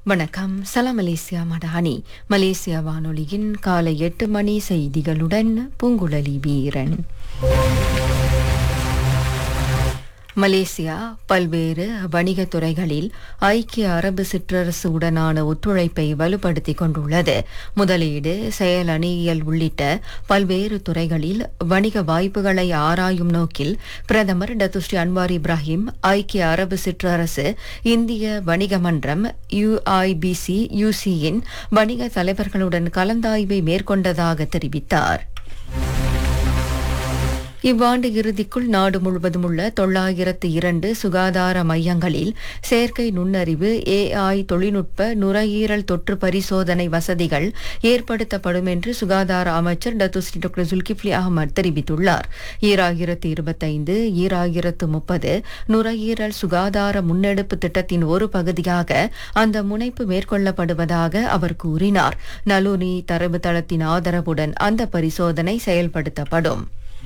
வணக்கம் சலாம் Malaysia Madani Malaysia வானொலியின் காலை எட்டு மணி செய்திகளுடன் பூங்குழலி வீரன் மலேசியா பல்வேறு வணிகத் துறைகளில் ஐக்கிய அரபு சிற்றரசுடனான ஒத்துழைப்பை வலுப்படுத்திக் கொண்டுள்ளது முதலீடு செயல் அணியியல் உள்ளிட்ட பல்வேறு துறைகளில் வணிக வாய்ப்புகளை ஆராயும் நோக்கில் பிரதமர் டத்துஸ்ரீ அன்வார் இப்ராஹிம் ஐக்கிய அரபு சிற்றரசு இந்திய வணிக மன்றம் யுஐபிசி யுசியின் வணிக தலைவர்களுடன் கலந்தாய்வை மேற்கொண்டதாக தெரிவித்தார் இவ்வாண்டு இறுதிக்குள் நாடு முழுவதும் உள்ள தொள்ளாயிரத்து இரண்டு சுகாதார மையங்களில் செயற்கை நுண்ணறிவு ஏஐ தொழில்நுட்ப நுரையீரல் தொற்று பரிசோதனை வசதிகள் ஏற்படுத்தப்படும் என்று சுகாதார அமைச்சர் டத்துஸ்ரீ டாக்டர் ஜுல்கிப்லி அகமது தெரிவித்துள்ளார் ஈராயிரத்து இருபத்தைந்து ஈராயிரத்து முப்பது நுரையீரல் சுகாதார முன்னெடுப்பு திட்டத்தின் ஒரு பகுதியாக அந்த முனைப்பு மேற்கொள்ளப்படுவதாக அவர் கூறினார் நலுனி தரவுத்தளத்தின் ஆதரவுடன் அந்த பரிசோதனை செயல்படுத்தப்படும்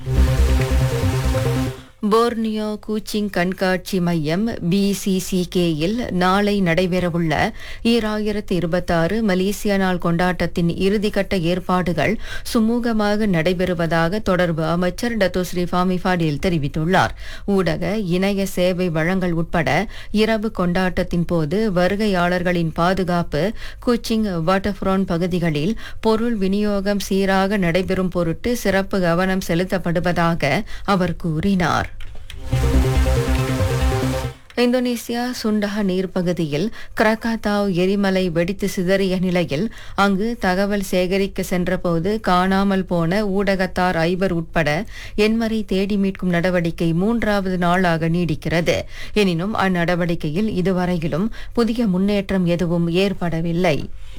போர்னியோ கூச்சிங் கண்காட்சி மையம் பிசிசிகேயில் நாளை நடைபெறவுள்ள ஈராயிரத்து இருபத்தாறு மலேசிய நாள் கொண்டாட்டத்தின் இறுதிக்கட்ட ஏற்பாடுகள் சுமூகமாக நடைபெறுவதாக தொடர்பு அமைச்சர் டத்தோஸ்ரீ ஃபாமி ஃபாடில் தெரிவித்துள்ளார் ஊடக இணைய சேவை வழங்கல் உட்பட இரவு கொண்டாட்டத்தின் போது வருகையாளர்களின் பாதுகாப்பு கூச்சிங் வாட்டர்ஃப்ரோன் பகுதிகளில் பொருள் விநியோகம் சீராக நடைபெறும் பொருட்டு சிறப்பு கவனம் செலுத்தப்படுவதாக அவர் கூறினார் இந்தோனேசியா சுண்டஹ நீர்ப்பகுதியில் கிரகாத்தாவ் எரிமலை வெடித்து சிதறிய நிலையில் அங்கு தகவல் சேகரிக்க சென்றபோது காணாமல் போன ஊடகத்தார் ஐவர் உட்பட எண்மரை தேடி மீட்கும் நடவடிக்கை மூன்றாவது நாளாக நீடிக்கிறது எனினும் அந்நடவடிக்கையில் இதுவரையிலும் புதிய முன்னேற்றம் எதுவும் ஏற்படவில்லை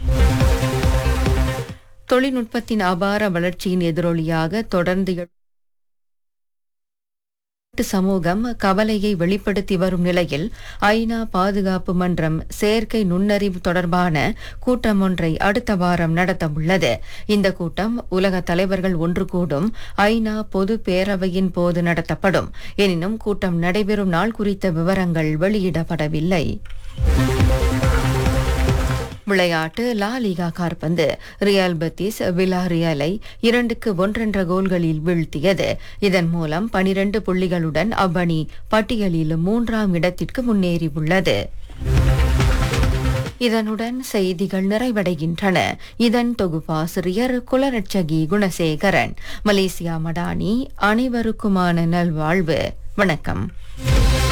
தொழில்நுட்பத்தின் அபார வளர்ச்சியின் எதிரொலியாக தொடர்ந்து நாட்டு சமூகம் கவலையை வெளிப்படுத்தி வரும் நிலையில் ஐநா பாதுகாப்பு மன்றம் செயற்கை நுண்ணறிவு தொடர்பான கூட்டம் ஒன்றை அடுத்த வாரம் நடத்தவுள்ளது இந்த கூட்டம் உலக தலைவர்கள் ஒன்று கூடும் ஐநா பொது பேரவையின் போது நடத்தப்படும் எனினும் கூட்டம் நடைபெறும் நாள் குறித்த விவரங்கள் வெளியிடப்படவில்லை விளையாட்டு லா லீகா கார்பந்து ரியால் பத்தீஸ் விலா ரியாலை இரண்டுக்கு ஒன்றென்ற கோல்களில் வீழ்த்தியது இதன் மூலம் பனிரண்டு புள்ளிகளுடன் அவ்வணி பட்டியலில் மூன்றாம் இடத்திற்கு முன்னேறியுள்ளது இதனுடன் செய்திகள் நிறைவடைகின்றன இதன் தொகுப்பாசிரியர் குலரட்சகி குணசேகரன் மலேசியா மடானி அனைவருக்குமான நல்வாழ்வு வணக்கம்